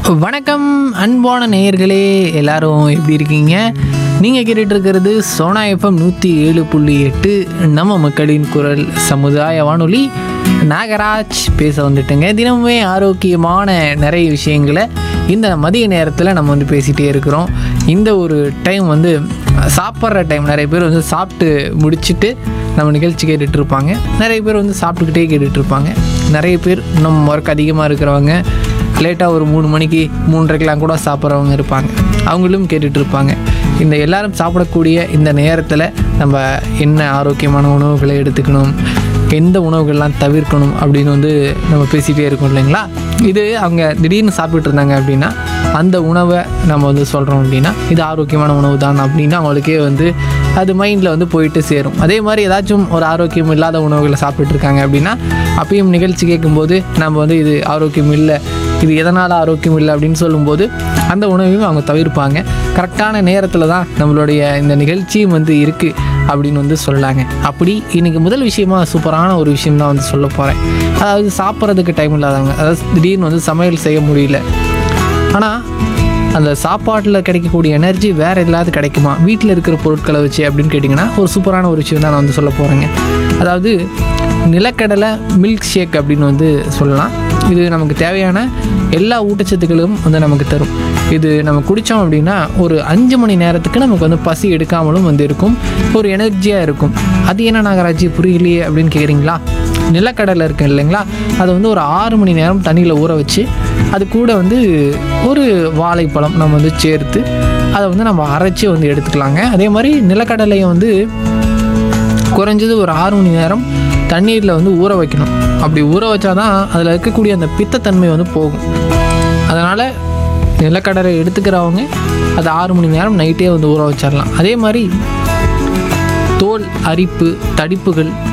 வணக்கம் அன்பான நேயர்களே எல்லாரும் எப்படி இருக்கீங்க நீங்கள் கேட்டுட்டு இருக்கிறது சோனா எஃப்எம் நூற்றி ஏழு புள்ளி எட்டு நம்ம மக்களின் குரல் சமுதாய வானொலி நாகராஜ் பேச வந்துட்டுங்க தினமுமே ஆரோக்கியமான நிறைய விஷயங்களை இந்த மதிய நேரத்தில் நம்ம வந்து பேசிகிட்டே இருக்கிறோம் இந்த ஒரு டைம் வந்து சாப்பிட்ற டைம் நிறைய பேர் வந்து சாப்பிட்டு முடிச்சுட்டு நம்ம நிகழ்ச்சி கேட்டுட்டு இருப்பாங்க நிறைய பேர் வந்து சாப்பிட்டுக்கிட்டே கேட்டுட்டு இருப்பாங்க நிறைய பேர் இன்னும் ஒர்க் அதிகமாக இருக்கிறவங்க லேட்டாக ஒரு மூணு மணிக்கு மூன்றரைக்கெலாம் கூட சாப்பிட்றவங்க இருப்பாங்க அவங்களும் கேட்டுட்டு இருப்பாங்க இந்த எல்லாரும் சாப்பிடக்கூடிய இந்த நேரத்தில் நம்ம என்ன ஆரோக்கியமான உணவுகளை எடுத்துக்கணும் எந்த உணவுகள்லாம் தவிர்க்கணும் அப்படின்னு வந்து நம்ம பேசிகிட்டே இருக்கோம் இல்லைங்களா இது அவங்க திடீர்னு சாப்பிட்டுட்டு இருந்தாங்க அப்படின்னா அந்த உணவை நம்ம வந்து சொல்கிறோம் அப்படின்னா இது ஆரோக்கியமான உணவு தான் அப்படின்னு அவங்களுக்கே வந்து அது மைண்டில் வந்து போயிட்டு சேரும் அதே மாதிரி ஏதாச்சும் ஒரு ஆரோக்கியம் இல்லாத உணவுகளை சாப்பிட்டுட்டு இருக்காங்க அப்படின்னா அப்பயும் நிகழ்ச்சி கேட்கும்போது நம்ம வந்து இது ஆரோக்கியம் இல்லை இது எதனால் ஆரோக்கியம் இல்லை அப்படின்னு சொல்லும்போது அந்த உணவையும் அவங்க தவிர்ப்பாங்க கரெக்டான நேரத்தில் தான் நம்மளுடைய இந்த நிகழ்ச்சியும் வந்து இருக்குது அப்படின்னு வந்து சொல்லாங்க அப்படி இன்னைக்கு முதல் விஷயமா சூப்பரான ஒரு விஷயம் தான் வந்து சொல்ல போகிறேன் அதாவது சாப்பிட்றதுக்கு டைம் இல்லாதவங்க அதாவது திடீர்னு வந்து சமையல் செய்ய முடியல ஆனால் அந்த சாப்பாட்டில் கிடைக்கக்கூடிய எனர்ஜி வேறு எதாவது கிடைக்குமா வீட்டில் இருக்கிற பொருட்களை வச்சு அப்படின்னு கேட்டிங்கன்னா ஒரு சூப்பரான ஒரு விஷயம் தான் நான் வந்து சொல்ல போகிறேங்க அதாவது நிலக்கடலை மில்க் ஷேக் அப்படின்னு வந்து சொல்லலாம் இது நமக்கு தேவையான எல்லா ஊட்டச்சத்துக்களும் வந்து நமக்கு தரும் இது நம்ம குடித்தோம் அப்படின்னா ஒரு அஞ்சு மணி நேரத்துக்கு நமக்கு வந்து பசி எடுக்காமலும் வந்து இருக்கும் ஒரு எனர்ஜியாக இருக்கும் அது என்ன நாகராஜி புரியலையே அப்படின்னு கேட்குறீங்களா நிலக்கடலை இருக்கு இல்லைங்களா அதை வந்து ஒரு ஆறு மணி நேரம் தண்ணியில் ஊற வச்சு அது கூட வந்து ஒரு வாழைப்பழம் நம்ம வந்து சேர்த்து அதை வந்து நம்ம அரைச்சி வந்து எடுத்துக்கலாங்க அதே மாதிரி நிலக்கடலையை வந்து குறைஞ்சது ஒரு ஆறு மணி நேரம் தண்ணீரில் வந்து ஊற வைக்கணும் அப்படி ஊற வச்சாதான் அதில் இருக்கக்கூடிய அந்த பித்தத்தன்மை வந்து போகும் அதனால் நிலக்கடலை எடுத்துக்கிறவங்க அது ஆறு மணி நேரம் நைட்டே வந்து ஊற வச்சிடலாம் அதே மாதிரி தோல் அரிப்பு தடிப்புகள்